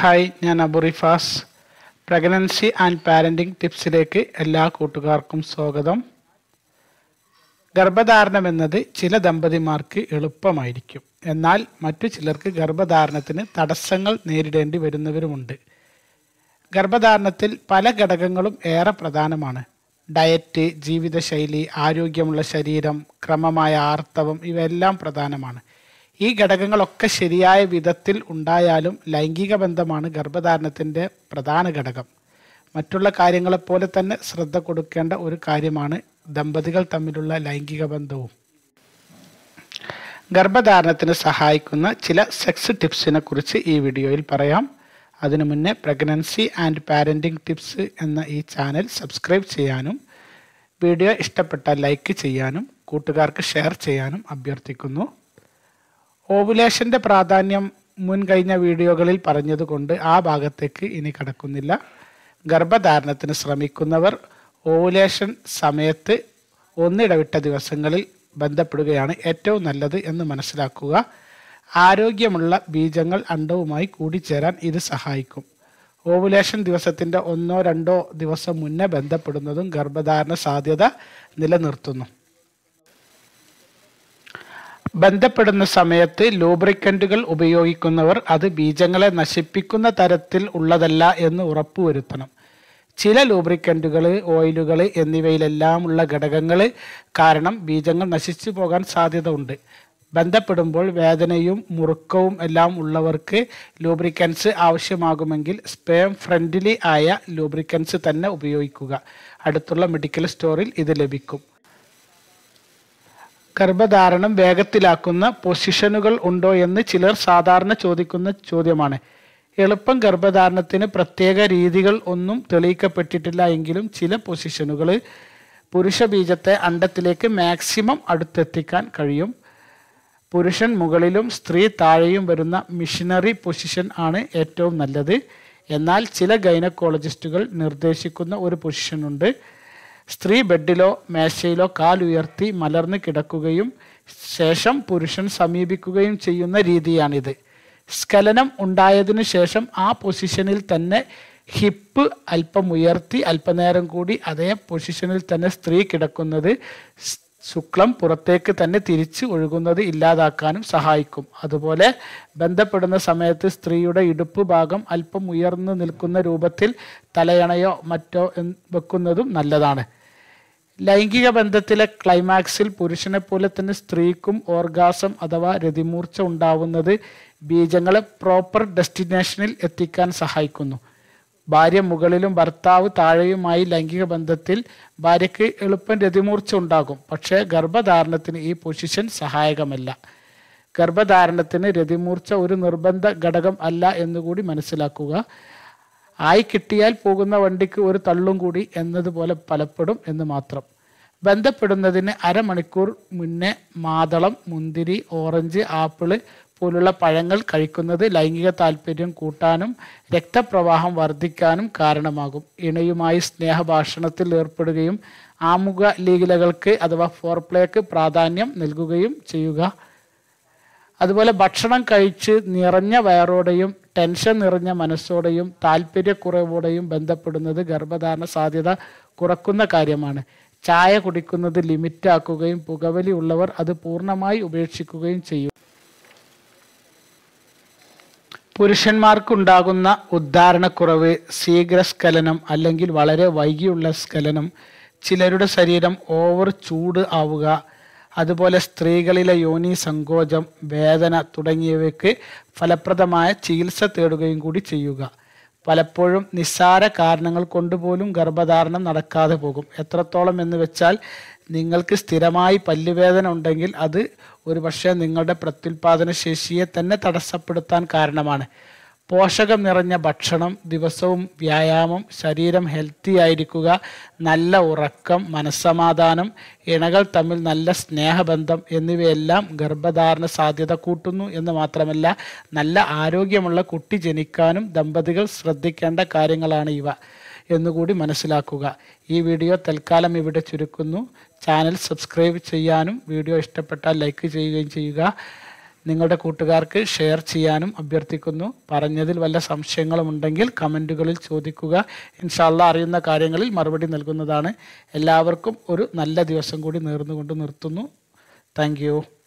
hi ഞാൻ Abu Rifas pregnancy and parenting ടിപ്സിലേക്ക് എല്ലാ കൂട്ടുകാർക്കും സ്വാഗതം ഗർഭധാരണം എന്നത് ചില ദമ്പതിമാർക്ക് എളുപ്പമായിരിക്കും എന്നാൽ മറ്റു ചിലർക്ക് ഗർഭധാരണത്തിന് തടസ്സങ്ങൾ നേരിടേണ്ടി വരുന്നവരുമുണ്ട് ഗർഭധാരണത്തിൽ പല ഘടകങ്ങളും ഏറെ പ്രധാനമാണ് ഡയറ്റ് ജീവിതശൈലി ആരോഗ്യമുള്ള ശരീരം ക്രമമായ ആർത്തവം ഇവയെല്ലാം പ്രധാനമാണ് ഈ ഘടകങ്ങളൊക്കെ ശരിയായ വിധത്തിൽ ഉണ്ടായാലും ലൈംഗിക ബന്ധമാണ് ഗർഭധാരണത്തിൻ്റെ പ്രധാന ഘടകം മറ്റുള്ള കാര്യങ്ങളെപ്പോലെ തന്നെ ശ്രദ്ധ കൊടുക്കേണ്ട ഒരു കാര്യമാണ് ദമ്പതികൾ തമ്മിലുള്ള ലൈംഗിക ബന്ധവും ഗർഭധാരണത്തിന് സഹായിക്കുന്ന ചില സെക്സ് ടിപ്സിനെ കുറിച്ച് ഈ വീഡിയോയിൽ പറയാം അതിനു മുന്നേ പ്രഗ്നൻസി ആൻഡ് പാരൻറ്റിംഗ് ടിപ്സ് എന്ന ഈ ചാനൽ സബ്സ്ക്രൈബ് ചെയ്യാനും വീഡിയോ ഇഷ്ടപ്പെട്ടാൽ ലൈക്ക് ചെയ്യാനും കൂട്ടുകാർക്ക് ഷെയർ ചെയ്യാനും അഭ്യർത്ഥിക്കുന്നു ഓവുലേഷൻ്റെ പ്രാധാന്യം മുൻ കഴിഞ്ഞ വീഡിയോകളിൽ പറഞ്ഞതുകൊണ്ട് ആ ഭാഗത്തേക്ക് ഇനി കടക്കുന്നില്ല ഗർഭധാരണത്തിന് ശ്രമിക്കുന്നവർ ഓവുലേഷൻ സമയത്ത് ഒന്നിടവിട്ട ദിവസങ്ങളിൽ ബന്ധപ്പെടുകയാണ് ഏറ്റവും നല്ലത് എന്ന് മനസ്സിലാക്കുക ആരോഗ്യമുള്ള ബീജങ്ങൾ അണ്ടവുമായി കൂടിച്ചേരാൻ ഇത് സഹായിക്കും ഓവുലേഷൻ ദിവസത്തിൻ്റെ ഒന്നോ രണ്ടോ ദിവസം മുന്നേ ബന്ധപ്പെടുന്നതും ഗർഭധാരണ സാധ്യത നിലനിർത്തുന്നു ബന്ധപ്പെടുന്ന സമയത്ത് ലൂബ്രിക്കൻറ്റുകൾ ഉപയോഗിക്കുന്നവർ അത് ബീജങ്ങളെ നശിപ്പിക്കുന്ന തരത്തിൽ ഉള്ളതല്ല എന്ന് ഉറപ്പുവരുത്തണം ചില ലൂബ്രിക്കൻറ്റുകൾ ഓയിലുകൾ എന്നിവയിലെല്ലാമുള്ള ഘടകങ്ങൾ കാരണം ബീജങ്ങൾ നശിച്ചു പോകാൻ സാധ്യത ഉണ്ട് ബന്ധപ്പെടുമ്പോൾ വേദനയും മുറുക്കവും എല്ലാം ഉള്ളവർക്ക് ലൂബ്രിക്കൻസ് ആവശ്യമാകുമെങ്കിൽ സ്പേം ഫ്രണ്ട്ലി ആയ ലൂബ്രിക്കൻസ് തന്നെ ഉപയോഗിക്കുക അടുത്തുള്ള മെഡിക്കൽ സ്റ്റോറിൽ ഇത് ലഭിക്കും ഗർഭധാരണം വേഗത്തിലാക്കുന്ന പൊസിഷനുകൾ ഉണ്ടോ എന്ന് ചിലർ സാധാരണ ചോദിക്കുന്ന ചോദ്യമാണ് എളുപ്പം ഗർഭധാരണത്തിന് പ്രത്യേക രീതികൾ ഒന്നും തെളിയിക്കപ്പെട്ടിട്ടില്ല എങ്കിലും ചില പൊസിഷനുകൾ പുരുഷ ബീജത്തെ അണ്ടത്തിലേക്ക് മാക്സിമം അടുത്തെത്തിക്കാൻ കഴിയും പുരുഷൻ മുകളിലും സ്ത്രീ താഴെയും വരുന്ന മിഷനറി പൊസിഷൻ ആണ് ഏറ്റവും നല്ലത് എന്നാൽ ചില ഗൈനക്കോളജിസ്റ്റുകൾ നിർദ്ദേശിക്കുന്ന ഒരു പൊസിഷനുണ്ട് സ്ത്രീ ബെഡിലോ മേശയിലോ കാലുയർത്തി മലർന്ന് കിടക്കുകയും ശേഷം പുരുഷൻ സമീപിക്കുകയും ചെയ്യുന്ന രീതിയാണിത് സ്ഖലനം ഉണ്ടായതിനു ശേഷം ആ പൊസിഷനിൽ തന്നെ ഹിപ്പ് അല്പം ഉയർത്തി അല്പനേരം കൂടി അതേ പൊസിഷനിൽ തന്നെ സ്ത്രീ കിടക്കുന്നത് ശുക്ലം പുറത്തേക്ക് തന്നെ തിരിച്ച് ഒഴുകുന്നത് ഇല്ലാതാക്കാനും സഹായിക്കും അതുപോലെ ബന്ധപ്പെടുന്ന സമയത്ത് സ്ത്രീയുടെ ഇടുപ്പ് ഭാഗം അല്പം ഉയർന്നു നിൽക്കുന്ന രൂപത്തിൽ തലയണയോ മറ്റോ വെക്കുന്നതും നല്ലതാണ് ലൈംഗിക ബന്ധത്തിലെ ക്ലൈമാക്സിൽ പുരുഷനെ പോലെ തന്നെ സ്ത്രീക്കും ഓർഗാസം അഥവാ രതിമൂർച്ച ഉണ്ടാവുന്നത് ബീജങ്ങളെ പ്രോപ്പർ ഡെസ്റ്റിനേഷനിൽ എത്തിക്കാൻ സഹായിക്കുന്നു ഭാര്യ മുകളിലും ഭർത്താവ് താഴെയുമായി ലൈംഗിക ബന്ധത്തിൽ ഭാര്യയ്ക്ക് എളുപ്പം രതിമൂർച്ച ഉണ്ടാകും പക്ഷേ ഗർഭധാരണത്തിന് ഈ പൊസിഷൻ സഹായകമല്ല ഗർഭധാരണത്തിന് രതിമൂർച്ച ഒരു നിർബന്ധ ഘടകം അല്ല എന്നുകൂടി മനസ്സിലാക്കുക ആയി കിട്ടിയാൽ പോകുന്ന വണ്ടിക്ക് ഒരു തള്ളും കൂടി എന്നതുപോലെ ഫലപ്പെടും എന്ന് മാത്രം ബന്ധപ്പെടുന്നതിന് അരമണിക്കൂർ മുന്നേ മാതളം മുന്തിരി ഓറഞ്ച് ആപ്പിള് പോലുള്ള പഴങ്ങൾ കഴിക്കുന്നത് ലൈംഗിക താല്പര്യം കൂട്ടാനും രക്തപ്രവാഹം വർദ്ധിക്കാനും കാരണമാകും ഇണയുമായി സ്നേഹഭാഷണത്തിൽ ഏർപ്പെടുകയും ആമുഖ ലീഗിലകൾക്ക് അഥവാ ഫോർപ്ലേക്ക് പ്രാധാന്യം നൽകുകയും ചെയ്യുക അതുപോലെ ഭക്ഷണം കഴിച്ച് നിറഞ്ഞ വയറോടെയും ടെൻഷൻ നിറഞ്ഞ മനസ്സോടെയും താല്പര്യക്കുറവോടെയും ബന്ധപ്പെടുന്നത് ഗർഭധാരണ സാധ്യത കുറക്കുന്ന കാര്യമാണ് ചായ കുടിക്കുന്നത് ലിമിറ്റാക്കുകയും പുകവലി ഉള്ളവർ അത് പൂർണ്ണമായി ഉപേക്ഷിക്കുകയും ചെയ്യും പുരുഷന്മാർക്കുണ്ടാകുന്ന ഉദ്ധാരണക്കുറവ് ശീഘ്രസ്ഖലനം അല്ലെങ്കിൽ വളരെ വൈകിയുള്ള സ്ഖലനം ചിലരുടെ ശരീരം ഓവർ ചൂട് ആവുക അതുപോലെ സ്ത്രീകളിലെ യോനി സങ്കോചം വേദന തുടങ്ങിയവയ്ക്ക് ഫലപ്രദമായ ചികിത്സ തേടുകയും കൂടി ചെയ്യുക പലപ്പോഴും നിസ്സാര കാരണങ്ങൾ കൊണ്ടുപോലും ഗർഭധാരണം നടക്കാതെ പോകും എത്രത്തോളം എന്ന് വെച്ചാൽ നിങ്ങൾക്ക് സ്ഥിരമായി പല്ലുവേദന ഉണ്ടെങ്കിൽ അത് ഒരു പക്ഷേ നിങ്ങളുടെ പ്രത്യുൽപാദന ശേഷിയെ തന്നെ തടസ്സപ്പെടുത്താൻ കാരണമാണ് പോഷകം നിറഞ്ഞ ഭക്ഷണം ദിവസവും വ്യായാമം ശരീരം ഹെൽത്തി ആയിരിക്കുക നല്ല ഉറക്കം മനസ്സമാധാനം ഇണകൾ തമ്മിൽ നല്ല സ്നേഹബന്ധം എന്നിവയെല്ലാം ഗർഭധാരണ സാധ്യത കൂട്ടുന്നു എന്ന് മാത്രമല്ല നല്ല ആരോഗ്യമുള്ള കുട്ടി ജനിക്കാനും ദമ്പതികൾ ശ്രദ്ധിക്കേണ്ട കാര്യങ്ങളാണ് ഇവ എന്നുകൂടി മനസ്സിലാക്കുക ഈ വീഡിയോ തൽക്കാലം ഇവിടെ ചുരുക്കുന്നു ചാനൽ സബ്സ്ക്രൈബ് ചെയ്യാനും വീഡിയോ ഇഷ്ടപ്പെട്ടാൽ ലൈക്ക് ചെയ്യുകയും ചെയ്യുക നിങ്ങളുടെ കൂട്ടുകാർക്ക് ഷെയർ ചെയ്യാനും അഭ്യർത്ഥിക്കുന്നു പറഞ്ഞതിൽ വല്ല സംശയങ്ങളും ഉണ്ടെങ്കിൽ കമൻറ്റുകളിൽ ചോദിക്കുക ഇൻഷാല്ല അറിയുന്ന കാര്യങ്ങളിൽ മറുപടി നൽകുന്നതാണ് എല്ലാവർക്കും ഒരു നല്ല ദിവസം കൂടി നേർന്നുകൊണ്ട് നിർത്തുന്നു താങ്ക്